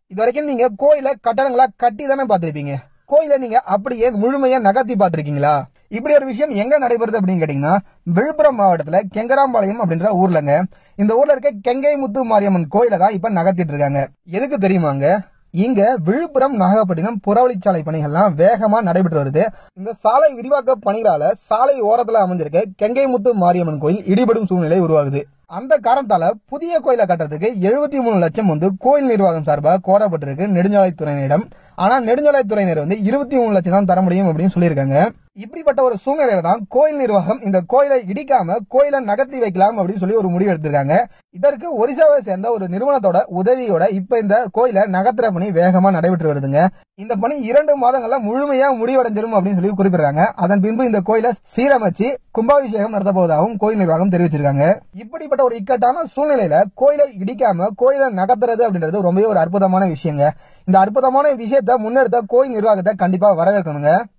இது வரைக்கும் நீங்க கோயில கட்டடங்களா கட்டி தானே பார்த்திருப்பீங்க கோயில நீங்க அப்படியே முழுமையா நகர்த்தி பார்த்திருக்கீங்களா இப்படி ஒரு விஷயம் எங்க நடைபெறுது அப்படின்னு கேட்டீங்கன்னா விழுப்புரம் மாவட்டத்துல கெங்கராம்பாளையம் அப்படின்ற ஊர்லங்க இந்த ஊர்ல இருக்க கெங்கை முத்து மாரியம்மன் கோயில தான் இப்ப நகர்த்திட்டு இருக்காங்க எதுக்கு தெரியுமாங்க இங்க விழுப்புரம் நாகப்பட்டினம் புறவழிச்சாலை பணிகள்லாம் வேகமா நடைபெற்று வருது இந்த சாலை விரிவாக்க பணிகளால சாலை ஓரத்துல அமைஞ்சிருக்க கெங்கை முத்து மாரியம்மன் கோயில் இடிபடும் சூழ்நிலை உருவாகுது அந்த காரணத்தால புதிய கோயிலை கட்டுறதுக்கு எழுபத்தி மூணு லட்சம் வந்து கோயில் நிர்வாகம் சார்பாக கோரப்பட்டிருக்கு நெடுஞ்சாலைத்துறையினரிடம் ஆனா நெடுஞ்சாலைத்துறையினர் வந்து இருபத்தி மூணு லட்சம் தான் தர முடியும் அப்படின்னு சொல்லியிருக்காங்க இப்படிப்பட்ட ஒரு சூழ்நிலையில தான் கோயில் நிர்வாகம் இந்த கோயிலை இடிக்காம கோயிலை நகர்த்தி வைக்கலாம் அப்படின்னு சொல்லி ஒரு முடிவு எடுத்திருக்காங்க இதற்கு ஒரிசாவை சேர்ந்த ஒரு நிறுவனத்தோட உதவியோட இப்ப இந்த கோயிலை நகர்த்துற பணி வேகமா நடைபெற்று வருதுங்க இந்த பணி இரண்டு மாதங்கள்ல முழுமையா முடிவடைஞ்சிரும் அப்படின்னு சொல்லி குறிப்பிடுறாங்க அதன் பின்பு இந்த கோயிலை சீரமைச்சு கும்பாபிஷேகம் நடத்த போவதாகவும் கோயில் நிர்வாகம் தெரிவிச்சிருக்காங்க இப்படிப்பட்ட ஒரு இக்கட்டான சூழ்நிலையில கோயிலை இடிக்காம கோயிலை நகர்த்துறது அப்படின்றது ரொம்பவே ஒரு அற்புதமான விஷயங்க இந்த அற்புதமான விஷயத்த முன்னெடுத்த கோயில் நிர்வாகத்தை கண்டிப்பா வரவேற்கணுங்க